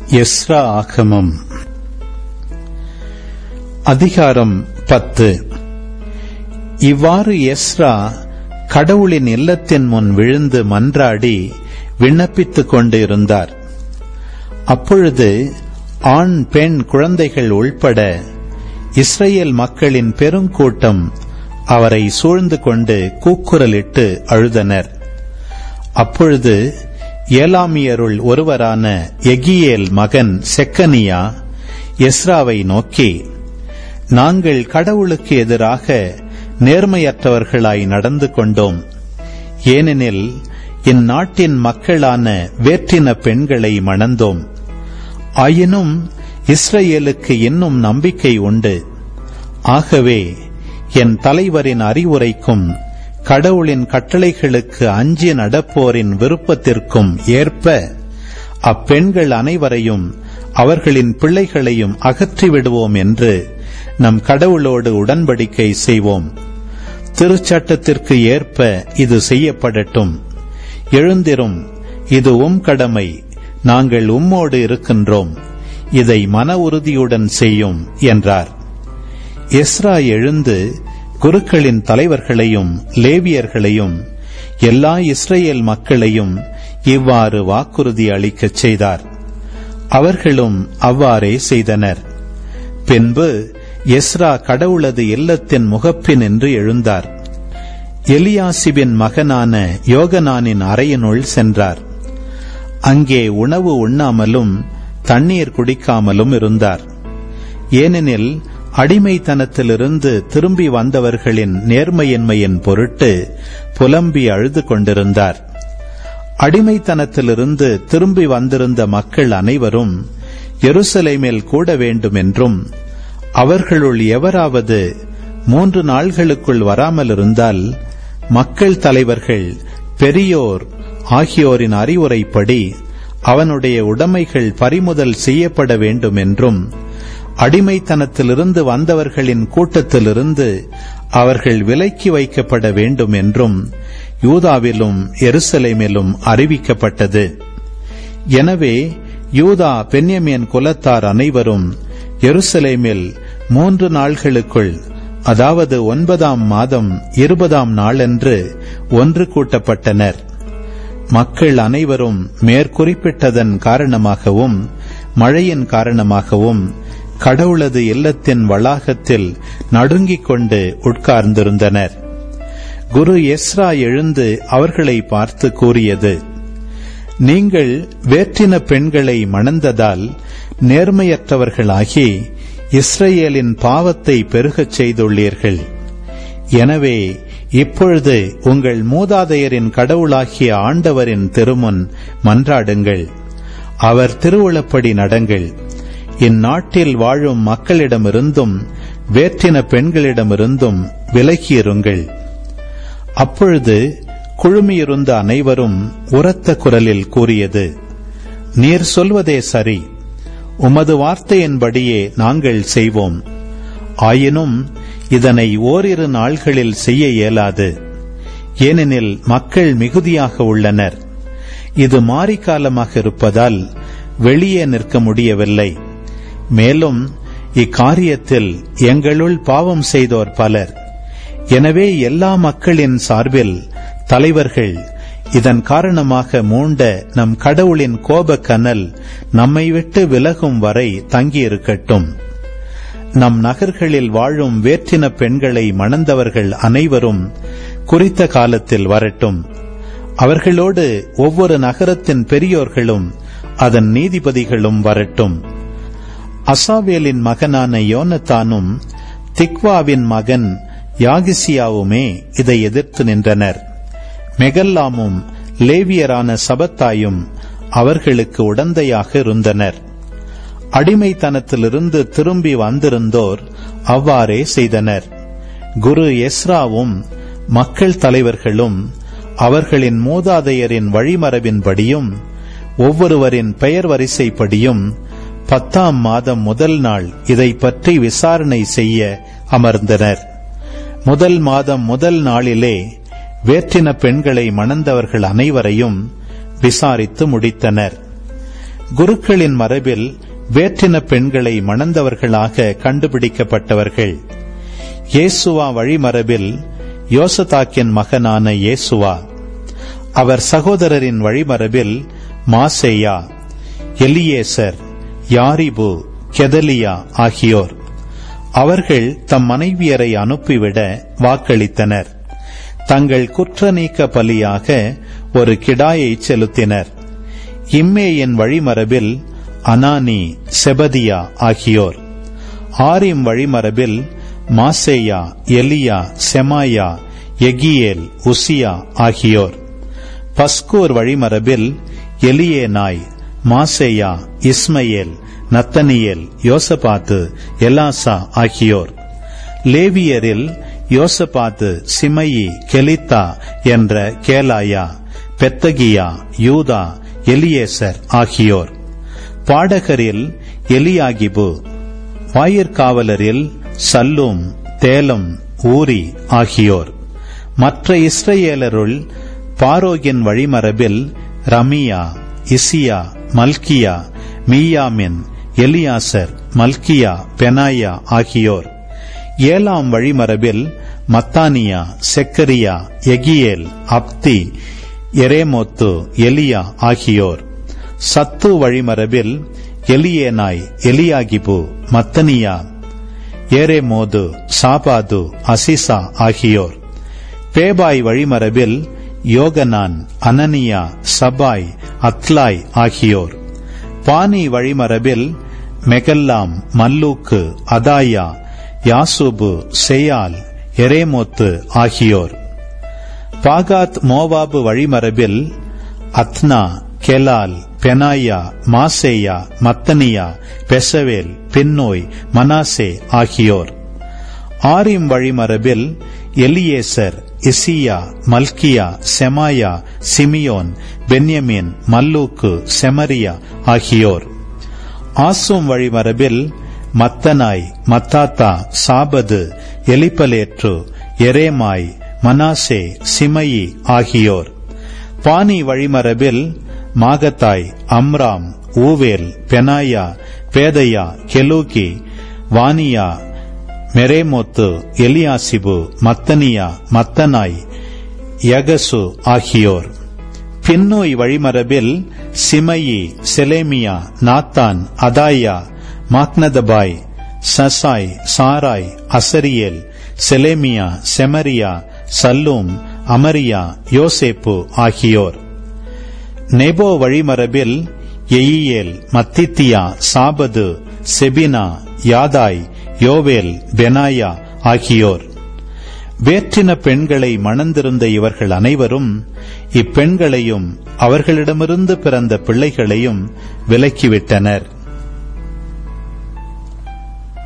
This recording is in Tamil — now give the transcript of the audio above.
எஸ்ரா ஆகமம் அதிகாரம் பத்து இவ்வாறு எஸ்ரா கடவுளின் இல்லத்தின் முன் விழுந்து மன்றாடி விண்ணப்பித்துக் கொண்டு இருந்தார் அப்பொழுது ஆண் பெண் குழந்தைகள் உள்பட இஸ்ரேல் மக்களின் பெருங்கூட்டம் அவரை சூழ்ந்து கொண்டு கூக்குரலிட்டு அழுதனர் அப்பொழுது ஏலாமியருள் ஒருவரான எகியேல் மகன் செக்கனியா எஸ்ராவை நோக்கி நாங்கள் கடவுளுக்கு எதிராக நேர்மையற்றவர்களாய் நடந்து கொண்டோம் ஏனெனில் இந்நாட்டின் மக்களான வேற்றின பெண்களை மணந்தோம் ஆயினும் இஸ்ரேலுக்கு இன்னும் நம்பிக்கை உண்டு ஆகவே என் தலைவரின் அறிவுரைக்கும் கடவுளின் கட்டளைகளுக்கு அஞ்சி நடப்போரின் விருப்பத்திற்கும் ஏற்ப அப்பெண்கள் அனைவரையும் அவர்களின் பிள்ளைகளையும் அகற்றிவிடுவோம் என்று நம் கடவுளோடு உடன்படிக்கை செய்வோம் திருச்சட்டத்திற்கு ஏற்ப இது செய்யப்படட்டும் எழுந்திரும் இது உம் கடமை நாங்கள் உம்மோடு இருக்கின்றோம் இதை மன உறுதியுடன் செய்யும் என்றார் எஸ்ரா எழுந்து குருக்களின் தலைவர்களையும் லேவியர்களையும் எல்லா இஸ்ரேல் மக்களையும் இவ்வாறு வாக்குறுதி அளிக்கச் செய்தார் அவர்களும் அவ்வாறே செய்தனர் பின்பு எஸ்ரா கடவுளது இல்லத்தின் முகப்பின் என்று எழுந்தார் எலியாசிபின் மகனான யோகனானின் அறையினுள் சென்றார் அங்கே உணவு உண்ணாமலும் தண்ணீர் குடிக்காமலும் இருந்தார் ஏனெனில் அடிமைத்தனத்திலிருந்து திரும்பி வந்தவர்களின் நேர்மையின்மையின் பொருட்டு புலம்பி அழுது கொண்டிருந்தார் அடிமைத்தனத்திலிருந்து திரும்பி வந்திருந்த மக்கள் அனைவரும் எருசலேமில் கூட வேண்டும் என்றும் அவர்களுள் எவராவது மூன்று நாள்களுக்குள் வராமல் இருந்தால் மக்கள் தலைவர்கள் பெரியோர் ஆகியோரின் அறிவுரைப்படி அவனுடைய உடைமைகள் பறிமுதல் செய்யப்பட வேண்டும் என்றும் அடிமைத்தனத்திலிருந்து வந்தவர்களின் கூட்டத்திலிருந்து அவர்கள் விலக்கி வைக்கப்பட வேண்டும் என்றும் யூதாவிலும் எருசலேமிலும் அறிவிக்கப்பட்டது எனவே யூதா பென்யமியன் குலத்தார் அனைவரும் எருசலேமில் மூன்று நாள்களுக்குள் அதாவது ஒன்பதாம் மாதம் இருபதாம் நாளன்று ஒன்று கூட்டப்பட்டனர் மக்கள் அனைவரும் மேற்குறிப்பிட்டதன் காரணமாகவும் மழையின் காரணமாகவும் கடவுளது இல்லத்தின் வளாகத்தில் நடுங்கிக் கொண்டு உட்கார்ந்திருந்தனர் குரு எஸ்ரா எழுந்து அவர்களை பார்த்து கூறியது நீங்கள் வேற்றின பெண்களை மணந்ததால் நேர்மையற்றவர்களாகி இஸ்ரேலின் பாவத்தை பெருகச் செய்துள்ளீர்கள் எனவே இப்பொழுது உங்கள் மூதாதையரின் கடவுளாகிய ஆண்டவரின் திருமுன் மன்றாடுங்கள் அவர் திருவுளப்படி நடங்கள் இந்நாட்டில் வாழும் மக்களிடமிருந்தும் வேற்றின பெண்களிடமிருந்தும் விலகியிருங்கள் அப்பொழுது குழுமியிருந்த அனைவரும் உரத்த குரலில் கூறியது நீர் சொல்வதே சரி உமது வார்த்தையின்படியே நாங்கள் செய்வோம் ஆயினும் இதனை ஓரிரு நாள்களில் செய்ய இயலாது ஏனெனில் மக்கள் மிகுதியாக உள்ளனர் இது மாரிக்காலமாக இருப்பதால் வெளியே நிற்க முடியவில்லை மேலும் இக்காரியத்தில் எங்களுள் பாவம் செய்தோர் பலர் எனவே எல்லா மக்களின் சார்பில் தலைவர்கள் இதன் காரணமாக மூண்ட நம் கடவுளின் கோப கனல் நம்மை விட்டு விலகும் வரை தங்கியிருக்கட்டும் நம் நகர்களில் வாழும் வேற்றின பெண்களை மணந்தவர்கள் அனைவரும் குறித்த காலத்தில் வரட்டும் அவர்களோடு ஒவ்வொரு நகரத்தின் பெரியோர்களும் அதன் நீதிபதிகளும் வரட்டும் அசாவேலின் மகனான யோனத்தானும் திக்வாவின் மகன் யாகிசியாவுமே இதை எதிர்த்து நின்றனர் மெகல்லாமும் லேவியரான சபத்தாயும் அவர்களுக்கு உடந்தையாக இருந்தனர் அடிமைத்தனத்திலிருந்து திரும்பி வந்திருந்தோர் அவ்வாறே செய்தனர் குரு எஸ்ராவும் மக்கள் தலைவர்களும் அவர்களின் மூதாதையரின் வழிமரபின்படியும் ஒவ்வொருவரின் பெயர் வரிசைப்படியும் பத்தாம் மாதம் முதல் நாள் இதை பற்றி விசாரணை செய்ய அமர்ந்தனர் முதல் மாதம் முதல் நாளிலே வேற்றின பெண்களை மணந்தவர்கள் அனைவரையும் விசாரித்து முடித்தனர் குருக்களின் மரபில் வேற்றின பெண்களை மணந்தவர்களாக கண்டுபிடிக்கப்பட்டவர்கள் இயேசுவா வழிமரபில் யோசதாக்கின் மகனான இயேசுவா அவர் சகோதரரின் வழிமரபில் மாசேயா எலியேசர் யாரிபு கெதலியா ஆகியோர் அவர்கள் தம் மனைவியரை அனுப்பிவிட வாக்களித்தனர் தங்கள் குற்ற நீக்க பலியாக ஒரு கிடாயை செலுத்தினர் இம்மேயின் வழிமரபில் அனானி செபதியா ஆகியோர் ஆரிம் வழிமரபில் மாசேயா எலியா செமாயா எகியேல் உசியா ஆகியோர் பஸ்கூர் வழிமரபில் எலியேனாய் மாசேயா இஸ்மையேல் நத்தனியேல் யோசபாத்து எலாசா ஆகியோர் லேவியரில் யோசபாத்து சிமயி கெலித்தா என்ற கேலாயா பெத்தகியா யூதா எலியேசர் ஆகியோர் பாடகரில் எலியாகிபு வாயிற்காவலரில் சல்லூம் தேலம் ஊரி ஆகியோர் மற்ற இஸ்ரேலருள் பாரோகின் வழிமரபில் ரமியா இசியா மல்கியா மீயாமின் எலியாசர் மல்கியா பெனாயா ஆகியோர் ஏழாம் வழிமரபில் மத்தானியா செக்கரியா எகியேல் அப்தி எரேமோத்து எலியா ஆகியோர் சத்து வழிமரபில் எலியேனாய் எலியாகிபு மத்தனியா ஏரேமோது சாபாது அசிசா ஆகியோர் பேபாய் வழிமரபில் யோகனான் அனனியா சபாய் அத்லாய் ஆகியோர் பானி வழிமரபில் மெகல்லாம் மல்லூக்கு அதாயா யாசுபு செயால் எரேமோத்து ஆகியோர் பாகாத் மோவாபு வழிமரபில் அத்னா கெலால் பெனாயா மாசேயா மத்தனியா பெசவேல் பின்னோய் மனாசே ஆகியோர் ஆரிம் வழிமரபில் எலியேசர் இசியா மல்கியா செமாயா சிமியோன் பென்யமின் மல்லூக்கு செமரியா ஆகியோர் ஆசும் வழிமரபில் மத்தனாய் மத்தாத்தா சாபது எலிப்பலேற்று எரேமாய் மனாசே சிமயி ஆகியோர் பானி வழிமரபில் மாகத்தாய் அம்ராம் ஊவேல் பெனாயா பேதையா கெலூகி வானியா மெரேமோத்து எலியாசிபு மத்தனியா மத்தனாய் யகசு ஆகியோர் பின்னோய் வழிமரபில் சிமயி செலேமியா நாத்தான் அதாயா மாக்னதபாய் சசாய் சாராய் அசரியேல் செலேமியா செமரியா சல்லூம் அமரியா யோசேப்பு ஆகியோர் நெபோ வழிமரபில் எயியேல் மத்தித்தியா சாபது செபினா யாதாய் யோவேல் பெனாயா ஆகியோர் வேற்றின பெண்களை மணந்திருந்த இவர்கள் அனைவரும் இப்பெண்களையும் அவர்களிடமிருந்து பிறந்த பிள்ளைகளையும் விலக்கிவிட்டனர்